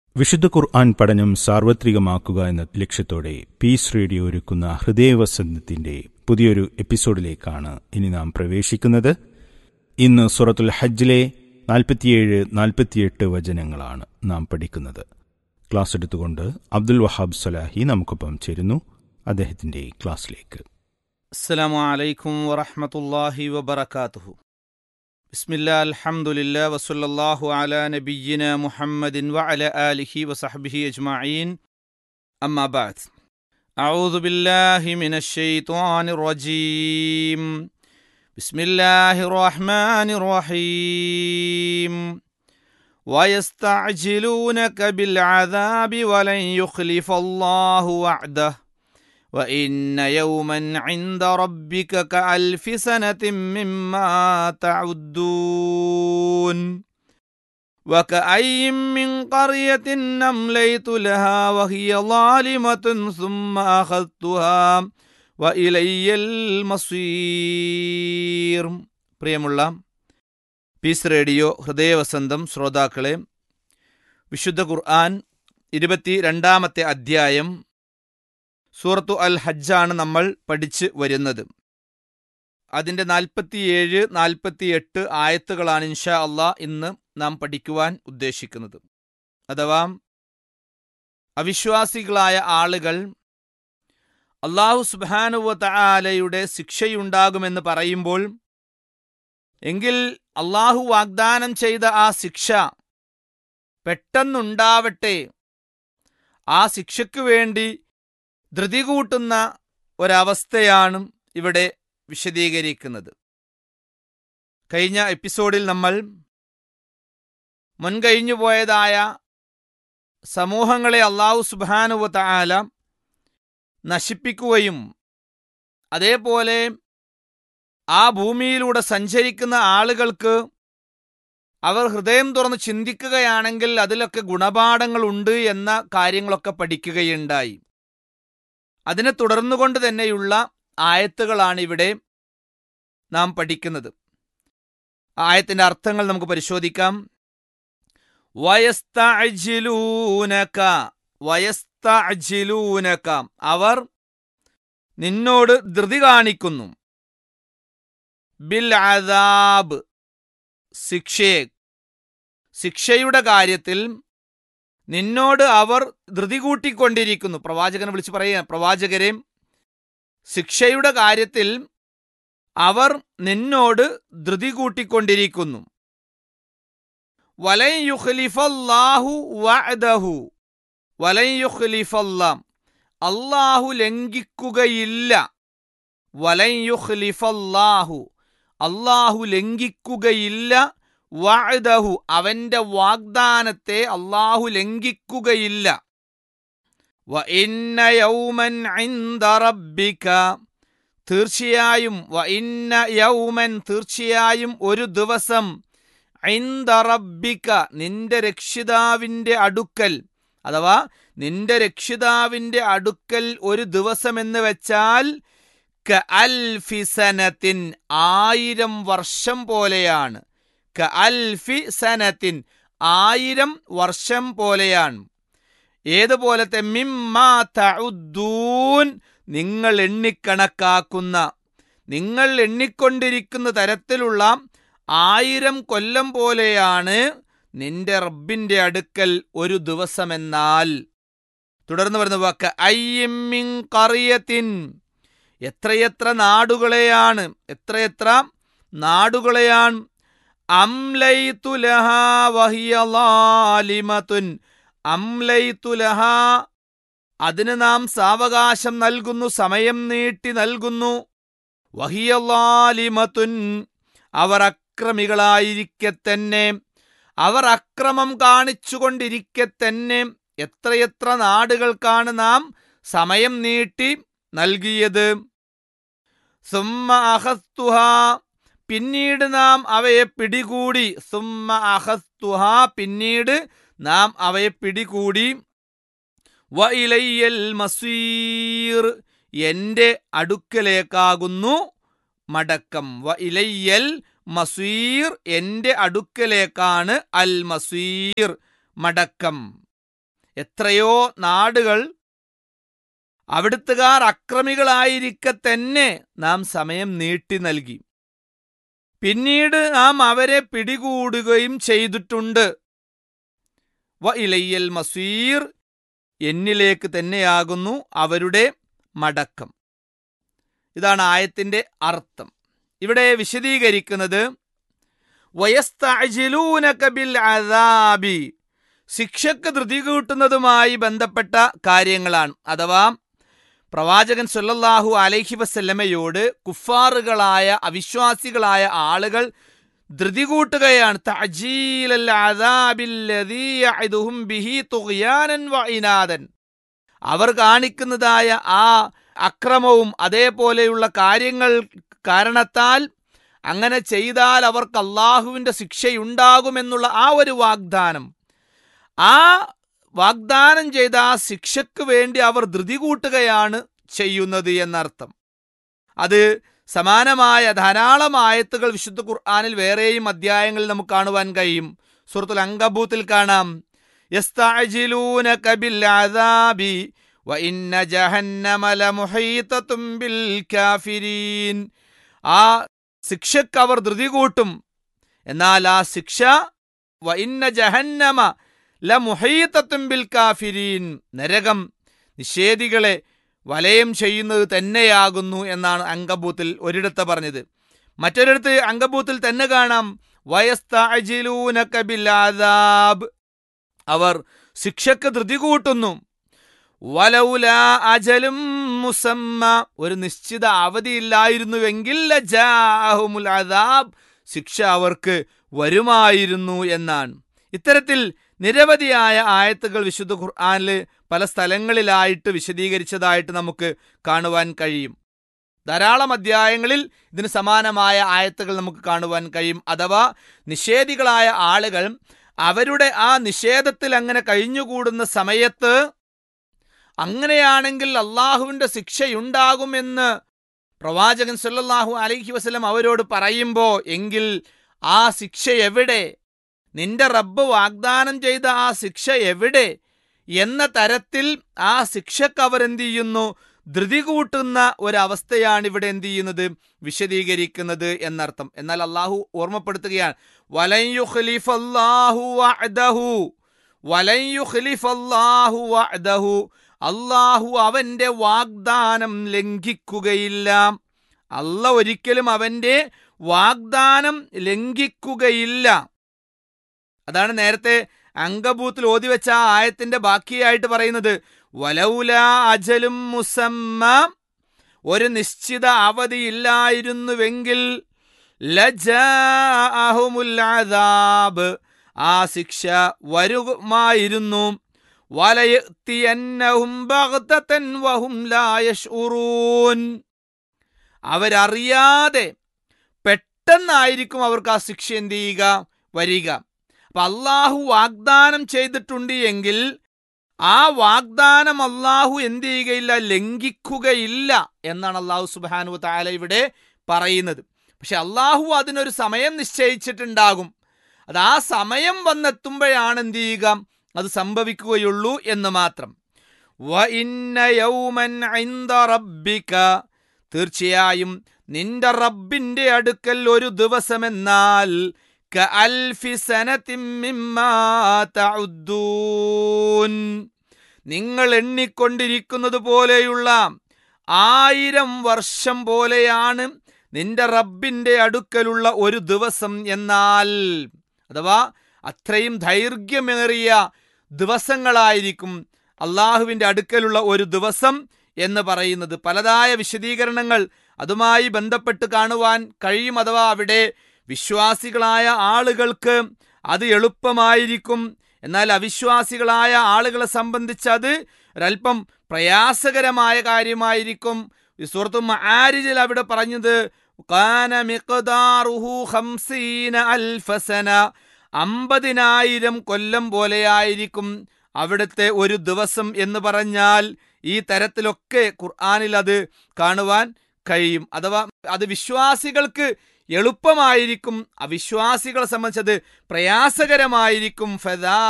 വിശുദ്ധ ഖുർആൻ പഠനം സാർവത്രികമാക്കുക എന്ന ലക്ഷ്യത്തോടെ പീസ് റേഡിയോ ഒരുക്കുന്ന ഹൃദയവസന്തത്തിന്റെ പുതിയൊരു എപ്പിസോഡിലേക്കാണ് ഇനി നാം പ്രവേശിക്കുന്നത് ഇന്ന് സുറത്തുൽ ഹജ്ജിലെ നാൽപ്പത്തിയേഴ് നാൽപ്പത്തിയെട്ട് വചനങ്ങളാണ് നാം പഠിക്കുന്നത് ക്ലാസ് എടുത്തുകൊണ്ട് അബ്ദുൽ വഹാബ് സലാഹി നമുക്കൊപ്പം ചേരുന്നു അദ്ദേഹത്തിന്റെ ക്ലാസ്സിലേക്ക് السلام عليكم ورحمة الله وبركاته بسم الله الحمد لله وصلى الله على نبينا محمد وعلى آله وصحبه أجمعين أما بعد أعوذ بالله من الشيطان الرجيم بسم الله الرحمن الرحيم ويستعجلونك بالعذاب ولن يخلف الله وعده وإن يوما عند ربك كألف سنة مما تعدون وكأي من قرية أمليت لها وهي ظالمة ثم أخذتها وإلي المصير പ്രിയമുള്ള പീസ് റേഡിയോ ഹൃദയവസന്തം ശ്രോതാക്കളെ വിശുദ്ധ ഖുർആൻ ഇരുപത്തി രണ്ടാമത്തെ അധ്യായം സൂറത്തു അൽ ഹജ്ജാണ് നമ്മൾ പഠിച്ച് വരുന്നത് അതിൻ്റെ നാൽപ്പത്തിയേഴ് നാൽപ്പത്തിയെട്ട് ആയത്തുകളാണ് ഇൻഷാ അള്ളാ ഇന്ന് നാം പഠിക്കുവാൻ ഉദ്ദേശിക്കുന്നത് അഥവാ അവിശ്വാസികളായ ആളുകൾ അള്ളാഹു സുബാനുവ തആലയുടെ ശിക്ഷയുണ്ടാകുമെന്ന് പറയുമ്പോൾ എങ്കിൽ അള്ളാഹു വാഗ്ദാനം ചെയ്ത ആ ശിക്ഷ പെട്ടെന്നുണ്ടാവട്ടെ ആ ശിക്ഷയ്ക്ക് വേണ്ടി ധൃതി കൂട്ടുന്ന ഒരവസ്ഥയാണ് ഇവിടെ വിശദീകരിക്കുന്നത് കഴിഞ്ഞ എപ്പിസോഡിൽ നമ്മൾ മുൻകഴിഞ്ഞു പോയതായ സമൂഹങ്ങളെ അള്ളാഹു സുബാനുവ താല നശിപ്പിക്കുകയും അതേപോലെ ആ ഭൂമിയിലൂടെ സഞ്ചരിക്കുന്ന ആളുകൾക്ക് അവർ ഹൃദയം തുറന്ന് ചിന്തിക്കുകയാണെങ്കിൽ അതിലൊക്കെ ഗുണപാഠങ്ങളുണ്ട് എന്ന കാര്യങ്ങളൊക്കെ പഠിക്കുകയുണ്ടായി അതിനെ തുടർന്നുകൊണ്ട് തന്നെയുള്ള ആയത്തുകളാണ് ഇവിടെ നാം പഠിക്കുന്നത് ആയത്തിന്റെ അർത്ഥങ്ങൾ നമുക്ക് പരിശോധിക്കാം വയസ്തഅജിലൂനക വയസ്തഅജിലൂനക അവർ നിന്നോട് ധൃതി കാണിക്കുന്നു ബിൽ അദാബ് ശിക്ഷയെ ശിക്ഷയുടെ കാര്യത്തിൽ നിന്നോട് അവർ ധൃതി കൂട്ടിക്കൊണ്ടിരിക്കുന്നു പ്രവാചകനെ വിളിച്ച് പറയുക പ്രവാചകരെ ശിക്ഷയുടെ കാര്യത്തിൽ അവർ നിന്നോട് ധൃതി കൂട്ടിക്കൊണ്ടിരിക്കുന്നു വലൻ യുഖ്ലിഫല്ലാഹു വഅദഹു വലൻ യുഖ്ലിഫല്ലാം അല്ലാഹു ലംഘിക്കുകയില്ല വലൻ യുഖ്ലിഫല്ലാഹു അല്ലാഹു ലംഘിക്കുകയില്ല വഅദഹു അവന്റെ വാഗ്ദാനത്തെ അള്ളാഹു ലംഘിക്കുകയില്ല വ ഇന്ന യൗമൻ ഇൻദ റബ്ബിക തീർച്ചയായും വ ഇന്ന യൗമൻ തീർച്ചയായും ഒരു ദിവസം ഇൻദ റബ്ബിക നിന്റെ രക്ഷിതാവിന്റെ അടുക്കൽ അഥവാ നിന്റെ രക്ഷിതാവിന്റെ അടുക്കൽ ഒരു ദിവസം എന്ന് വെച്ചാൽ അൽഫിസനത്തിൻ ആയിരം വർഷം പോലെയാണ് അൽഫി സനത്തിൻ ആയിരം വർഷം പോലെയാണ് ഏതുപോലത്തെ മിമ്മാ തഉദ്ദൂൻ നിങ്ങൾ എണ്ണിക്കണക്കാക്കുന്ന നിങ്ങൾ എണ്ണിക്കൊണ്ടിരിക്കുന്ന തരത്തിലുള്ള ആയിരം കൊല്ലം പോലെയാണ് നിന്റെ റബ്ബിന്റെ അടുക്കൽ ഒരു ദിവസമെന്നാൽ തുടർന്ന് വരുന്ന വാക്ക് അയ്യമ്മിൻ കറിയത്തിൻ എത്രയെത്ര നാടുകളെയാണ് എത്രയെത്ര നാടുകളെയാണ് അംലൈതുലഹ വഹിയ ലാലിമത്തുൻ അംലൈതുലഹ അതിന് നാം സാവകാശം നൽകുന്നു സമയം നീട്ടി നൽകുന്നു വഹിയ ലാലിമത്തുൻ അവർ അക്രമികളായിരിക്കെ തന്നെ അവർ അക്രമം കാണിച്ചുകൊണ്ടിരിക്കെ തന്നെ എത്രയെത്ര നാടുകൾക്കാണ് നാം സമയം നീട്ടി നൽകിയത് സുമ്മ അഹസ്തുഹ പിന്നീട് നാം അവയെ പിടികൂടി സുമ്മ അഹസ്തുഹ പിന്നീട് നാം അവയെ പിടികൂടി വ ഇലയ്യൽ മസീർ എന്റെ അടുക്കലേക്കാകുന്നു മടക്കം വ ഇലയ്യൽ മസീർ എന്റെ അടുക്കലേക്കാണ് അൽ മസീർ മടക്കം എത്രയോ നാടുകൾ അവിടുത്തുകാർ അക്രമികളായിരിക്കെ തന്നെ നാം സമയം നീട്ടി നൽകി പിന്നീട് നാം അവരെ പിടികൂടുകയും ചെയ്തിട്ടുണ്ട് വ ഇലയ്യൽ മസീർ എന്നിലേക്ക് തന്നെയാകുന്നു അവരുടെ മടക്കം ഇതാണ് ആയത്തിന്റെ അർത്ഥം ഇവിടെ വിശദീകരിക്കുന്നത് വയസ്തഅജിലൂനക ബിൽ അദാബി ശിക്ഷക്ക് ധൃതി കൂട്ടുന്നതുമായി ബന്ധപ്പെട്ട കാര്യങ്ങളാണ് അഥവാ പ്രവാചകൻ സല്ലല്ലാഹു അലൈഹി വസല്ലമയോട് കുഫാറുകളായ അവിശ്വാസികളായ ആളുകൾ ധൃതി കൂട്ടുകയാണ് തഅജീലൽ അദാബില്ലദീ യഅദുഹും ബിഹി തുഗ്യാനൻ വഇനാദൻ അവർ കാണിക്കുന്നതായ ആ അക്രമവും അതേപോലെയുള്ള കാര്യങ്ങൾ കാരണത്താൽ അങ്ങനെ ചെയ്താൽ അവർക്ക് അള്ളാഹുവിന്റെ ശിക്ഷയുണ്ടാകുമെന്നുള്ള ആ ഒരു വാഗ്ദാനം ആ വാഗ്ദാനം ചെയ്ത ആ ശിക്ഷയ്ക്ക് വേണ്ടി അവർ ധൃതി കൂട്ടുകയാണ് ചെയ്യുന്നത് എന്നർത്ഥം അത് സമാനമായ ധാരാളം ആയത്തുകൾ വിശുദ്ധ ഖുർആാനിൽ വേറെയും അധ്യായങ്ങളിൽ നമുക്ക് കാണുവാൻ കഴിയും സുഹൃത്തുൽ അങ്കബൂത്തിൽ കാണാം യസ്തഅജിലൂനക ബിൽ അദാബി വഇന്ന ജഹന്നമ ലമുഹീതത്തും ബിൽ കാഫിരീൻ ആ ശിക്ഷക്ക് അവർ ധൃതി കൂട്ടും എന്നാൽ ആ ശിക്ഷ വഇന്ന ജഹന്നമ ലമുഹീതത്തും ബിൽ കാഫിരീൻ നരകം നിഷേധികളെ വലയം ചെയ്യുന്നത് തന്നെയാകുന്നു എന്നാണ് അങ്കബൂത്തിൽ ഒരിടത്ത് പറഞ്ഞത് മറ്റൊരിടത്ത് അങ്കബൂത്തിൽ തന്നെ കാണാം വയസ്തഅജിലൂനക ബിൽ അദാബ് അവർ ശിക്ഷക്ക് ധൃതി കൂട്ടുന്നു വലൗല അജലും മുസമ്മ ഒരു നിശ്ചിത അവധിയില്ലായിരുന്നുവെങ്കിൽ ലജാഅഹുമുൽ അദാബ് ശിക്ഷ അവർക്ക് വരുമായിരുന്നു എന്നാണ് ഇത്തരത്തിൽ നിരവധിയായ ആയത്തുകൾ വിശുദ്ധ ഖുർആനിൽ പല സ്ഥലങ്ങളിലായിട്ട് വിശദീകരിച്ചതായിട്ട് നമുക്ക് കാണുവാൻ കഴിയും ധാരാളം അധ്യായങ്ങളിൽ ഇതിന് സമാനമായ ആയത്തുകൾ നമുക്ക് കാണുവാൻ കഴിയും അഥവാ നിഷേധികളായ ആളുകൾ അവരുടെ ആ നിഷേധത്തിൽ അങ്ങനെ കഴിഞ്ഞുകൂടുന്ന സമയത്ത് അങ്ങനെയാണെങ്കിൽ അള്ളാഹുവിന്റെ ശിക്ഷയുണ്ടാകുമെന്ന് പ്രവാചകൻ സല്ലല്ലാഹു അലൈഹി വസല്ലം അവരോട് പറയുമ്പോ എങ്കിൽ ആ ശിക്ഷ എവിടെ നിന്റെ റബ്ബ് വാഗ്ദാനം ചെയ്ത ആ ശിക്ഷ എവിടെ എന്ന തരത്തിൽ ആ ശിക്ഷക്ക് അവർ എന്ത് ചെയ്യുന്നു ധൃതി കൂട്ടുന്ന ഒരവസ്ഥയാണ് ഇവിടെ എന്ത് ചെയ്യുന്നത് വിശദീകരിക്കുന്നത് എന്നർത്ഥം എന്നാൽ അള്ളാഹു ഓർമ്മപ്പെടുത്തുകയാണ് വലൻ യുഖ്ലിഫല്ലാഹു വഅദഹു വലൻ യുഖ്ലിഫല്ലാഹു വഅദഹു അള്ളാഹു അവന്റെ വാഗ്ദാനം ലംഘിക്കുകയില്ല അല്ല ഒരിക്കലും അവന്റെ വാഗ്ദാനം ലംഘിക്കുകയില്ല അതാണ് നേരത്തെ അങ്കബൂത്തിൽ ഓതിവെച്ച ആ ആയത്തിന്റെ ബാക്കിയായിട്ട് പറയുന്നത് വലൗല അജലും മുസമ്മ ഒരു നിശ്ചിത അവധിയില്ലായിരുന്നുവെങ്കിൽ ലജാഅഹുമുൽ അദാബ് ആ ശിക്ഷ വരുമായിരുന്നു വലയത്തിയന്നഹും ബഗ്തതൻ വഹും ലാ യശ്ഉറൂൻ അവരറിയാതെ പെട്ടെന്നായിരിക്കും അവർക്ക് ആ ശിക്ഷ എന്ത് ചെയ്യുക വരിക അപ്പൊ അള്ളാഹു വാഗ്ദാനം ചെയ്തിട്ടുണ്ട് എങ്കിൽ ആ വാഗ്ദാനം അള്ളാഹു എന്ത് ചെയ്യുകയില്ല ലംഘിക്കുകയില്ല എന്നാണ് അള്ളാഹു സുബാനു താല ഇവിടെ പറയുന്നത് പക്ഷെ അള്ളാഹു അതിനൊരു സമയം നിശ്ചയിച്ചിട്ടുണ്ടാകും അത് ആ സമയം വന്നെത്തുമ്പോഴാണ് എന്ത് ചെയ്യുക അത് സംഭവിക്കുകയുള്ളൂ എന്ന് മാത്രം വ ഇന്ന യൗമൻ ഇൻദ റബ്ബിക തീർച്ചയായും നിന്റെ റബ്ബിന്റെ അടുക്കൽ ഒരു ദിവസമെന്നാൽ കഅൽഫി സനത്തിൻ മിമ്മാ തഉദ്ദൂൻ നിങ്ങൾ എണ്ണിക്കൊണ്ടിരിക്കുന്നത് പോലെയുള്ള ആയിരം വർഷം പോലെയാണ് നിന്റെ റബ്ബിന്റെ അടുക്കലുള്ള ഒരു ദിവസം എന്നാൽ അഥവാ അത്രയും ദൈർഘ്യമേറിയ ദിവസങ്ങളായിരിക്കും അള്ളാഹുവിന്റെ അടുക്കലുള്ള ഒരു ദിവസം എന്ന് പറയുന്നത് പലതായ വിശദീകരണങ്ങൾ അതുമായി ബന്ധപ്പെട്ട് കാണുവാൻ കഴിയും അഥവാ അവിടെ വിശ്വാസികളായ ആളുകൾക്ക് അത് എളുപ്പമായിരിക്കും എന്നാൽ അവിശ്വാസികളായ ആളുകളെ സംബന്ധിച്ച് അത് ഒരല്പം പ്രയാസകരമായ കാര്യമായിരിക്കും സുഹൃത്തു ആരിജിൽ അവിടെ പറഞ്ഞത് കാന മിഖ്ദാറുഹു ഖംസീന അൽഫസന അമ്പതിനായിരം കൊല്ലം പോലെയായിരിക്കും അവിടുത്തെ ഒരു ദിവസം എന്ന് പറഞ്ഞാൽ ഈ തരത്തിലൊക്കെ ഖുർആാനിൽ അത് കാണുവാൻ കഴിയും അഥവാ അത് വിശ്വാസികൾക്ക് എളുപ്പമായിരിക്കും അവിശ്വാസികളെ സംബന്ധിച്ചത് പ്രയാസകരമായിരിക്കും ഫദാ